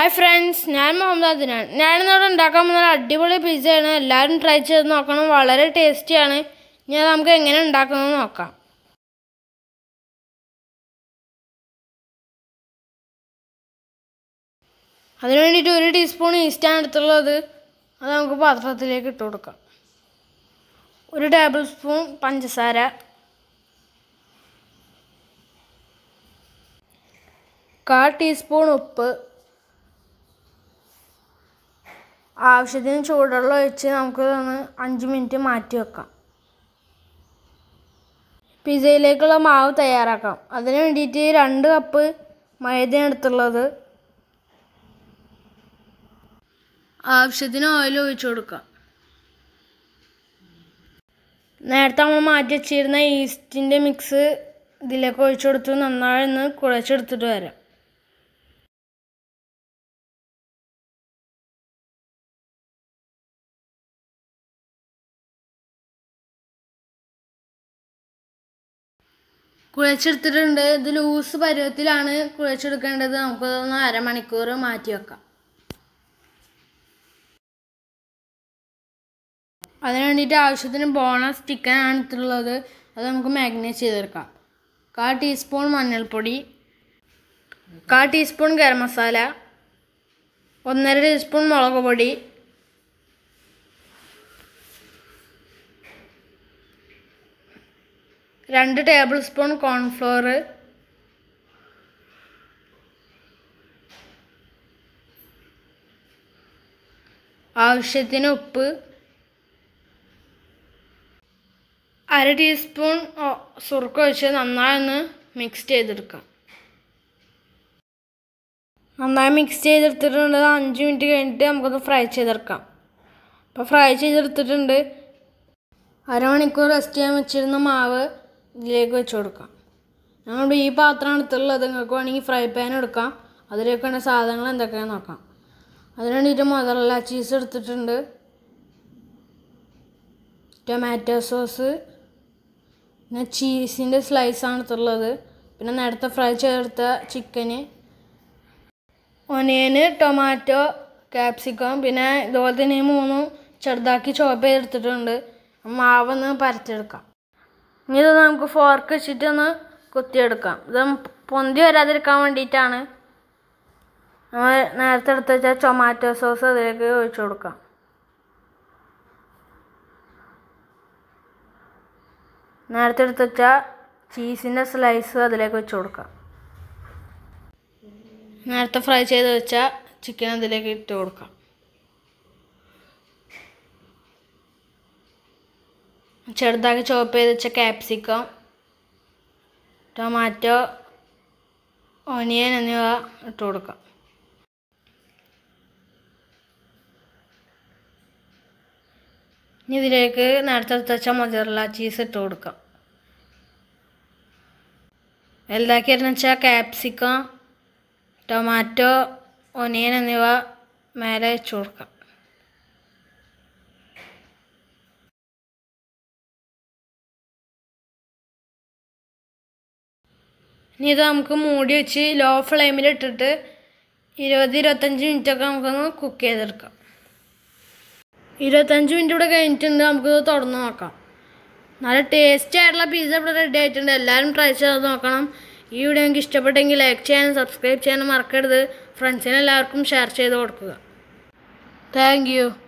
hi friends ഞാൻ മുഹമ്മദ് അദിനാൻ ഞാനിന്നിവിടെ ഉണ്ടാക്കാൻ പോകുന്ന ഒരു അടിപൊളി പിസ്സയാണ് എല്ലാവരും ട്രൈ ചെയ്ത് നോക്കണം വളരെ ടേസ്റ്റിയാണ് ഞാൻ നമുക്ക് എങ്ങനെ ഉണ്ടാക്കുന്നത് നോക്കാം അതിന് വേണ്ടിയിട്ട് ഒരു ടീസ്പൂൺ ഈസ്റ്റാണ് എടുത്തുള്ളത് അത് നമുക്ക് പാത്രത്തിലേക്ക് ഇട്ട് കൊടുക്കാം ഒരു ടേബിൾ സ്പൂൺ പഞ്ചസാര കാ ടീസ്പൂൺ ഉപ്പ് ആവശ്യത്തിന് ചൂടുവെള്ളം ഒഴിച്ച് നമുക്ക് ഒന്ന് അഞ്ച് മിനിറ്റ് മാറ്റി വെക്കാം പിസയിലേക്കുള്ള മാവ് തയ്യാറാക്കാം അതിന് വേണ്ടിയിട്ട് രണ്ട് കപ്പ് മൈദയാണ് എടുത്തുള്ളത് ആവശ്യത്തിന് ഓയിൽ ഒഴിച്ചു കൊടുക്കാം നേരത്തെ നമ്മൾ മാറ്റി വെച്ചിരുന്ന ഈസ്റ്റിൻ്റെ മിക്സ് ഇതിലേക്ക് ഒഴിച്ചു കൊടുത്ത് നന്നായി ഒന്ന് കുഴച്ചെടുത്തിട്ട് വരാം കുഴച്ചെടുത്തിട്ടുണ്ട് ഇത് ലൂസ് പരുവത്തിലാണ് കുഴച്ചെടുക്കേണ്ടത് നമുക്കതൊന്ന് അരമണിക്കൂർ മാറ്റി വെക്കാം അതിന് വേണ്ടിയിട്ട് ആവശ്യത്തിന് ബോണസ് ചിക്കൻ ആണ് എടുത്തുള്ളത് അത് നമുക്ക് മാഗ്നേറ്റ് ചെയ്തെടുക്കാം കാ ടീസ്പൂൺ മഞ്ഞൾപ്പൊടി കാ ടീസ്പൂൺ ഗരം മസാല ഒന്നര ടീസ്പൂൺ മുളക് പൊടി രണ്ട് ടേബിൾ സ്പൂൺ കോൺഫ്ലോർ ആവശ്യത്തിന് ഉപ്പ് അര ടീസ്പൂൺ സുറുക്ക ഒഴിച്ച് നന്നായി ഒന്ന് മിക്സ് ചെയ്തെടുക്കാം നന്നായി മിക്സ് ചെയ്തെടുത്തിട്ടുണ്ട് അഞ്ച് മിനിറ്റ് കഴിഞ്ഞിട്ട് നമുക്കൊന്ന് ഫ്രൈ ചെയ്തെടുക്കാം അപ്പോൾ ഫ്രൈ ചെയ്തെടുത്തിട്ടുണ്ട് അരമണിക്കൂർ റെസ്റ്റ് ചെയ്യാൻ വെച്ചിരുന്ന മാവ് ഇതിലേക്ക് വെച്ച് കൊടുക്കാം ഞങ്ങൾ ഈ പാത്രമാണ് എടുത്തുള്ളത് നിങ്ങൾക്ക് വേണമെങ്കിൽ ഫ്രൈ പാൻ എടുക്കാം അതിലേക്കാണ് സാധനങ്ങൾ എന്തൊക്കെയാണെന്ന് നോക്കാം അതിന് വേണ്ടിയിട്ട് മുതലുള്ള ചീസ് എടുത്തിട്ടുണ്ട് ടൊമാറ്റോ സോസ് പിന്നെ ചീസിൻ്റെ സ്ലൈസാണ് എടുത്തുള്ളത് പിന്നെ നേരത്തെ ഫ്രൈ ചെയ്തെടുത്ത ചിക്കന് ഒനിയന് ടൊമാറ്റോ ക്യാപ്സിക്കം പിന്നെ ഇതുപോലെ തന്നെ ഈ മൂന്നും ചെറുതാക്കി ചോപ്പ് ചെയ്തെടുത്തിട്ടുണ്ട് മാവൊന്ന് പരത്തിയെടുക്കാം ഇനി ഇത് നമുക്ക് ഫോർക്ക് വെച്ചിട്ട് ഒന്ന് കുത്തിയെടുക്കാം ഇത് പൊന്തി വരാതിരിക്കാൻ വേണ്ടിയിട്ടാണ് നമ്മൾ നേരത്തെ എടുത്ത് വെച്ച ടൊമാറ്റോ സോസ് അതിലേക്ക് ഒഴിച്ചു കൊടുക്കാം നേരത്തെ എടുത്ത് വെച്ച ചീസിൻ്റെ സ്ലൈസ് അതിലേക്ക് വെച്ച് കൊടുക്കാം നേരത്തെ ഫ്രൈ ചെയ്ത് വെച്ച ചിക്കൻ അതിലേക്ക് ഇട്ട് കൊടുക്കാം ചെറുതാക്കി ചോപ്പ് ചെയ്ത് വെച്ച ക്യാപ്സിക്കം ടൊമാറ്റോ ഓനിയൻ എന്നിവ ഇട്ട് കൊടുക്കാം ഇനി ഇതിലേക്ക് നേരത്തെ എടുത്ത് വെച്ച മൊജറല്ല ചീസ് ഇട്ട് കൊടുക്കാം വലുതാക്കി എന്ന് വെച്ചാൽ ക്യാപ്സിക്കം ടൊമാറ്റോ ഒനിയൻ എന്നിവ മേലെ വെച്ച് കൊടുക്കാം ഇനി ഇത് നമുക്ക് മൂടി വെച്ച് ലോ ഫ്ലെയിമിൽ ഇട്ടിട്ട് ഇരുപത് ഇരുപത്തഞ്ച് മിനിറ്റൊക്കെ നമുക്കൊന്ന് കുക്ക് ചെയ്തെടുക്കാം ഇരുപത്തഞ്ച് മിനിറ്റ് ഇവിടെ കഴിഞ്ഞിട്ടുണ്ട് നമുക്കിത് തുറന്ന് നോക്കാം നല്ല ടേസ്റ്റി ആയിട്ടുള്ള പിസ്സ ഇവിടെ റെഡി ആയിട്ടുണ്ട് എല്ലാവരും ട്രൈ ചെയ്ത് നോക്കണം ഈ വീഡിയോ നിങ്ങൾക്ക് ഇഷ്ടപ്പെട്ടെങ്കിൽ ലൈക്ക് ചെയ്യാനും സബ്സ്ക്രൈബ് ചെയ്യാനും മറക്കരുത് ഫ്രണ്ട്സിന് എല്ലാവർക്കും ഷെയർ ചെയ്ത് കൊടുക്കുക താങ്ക്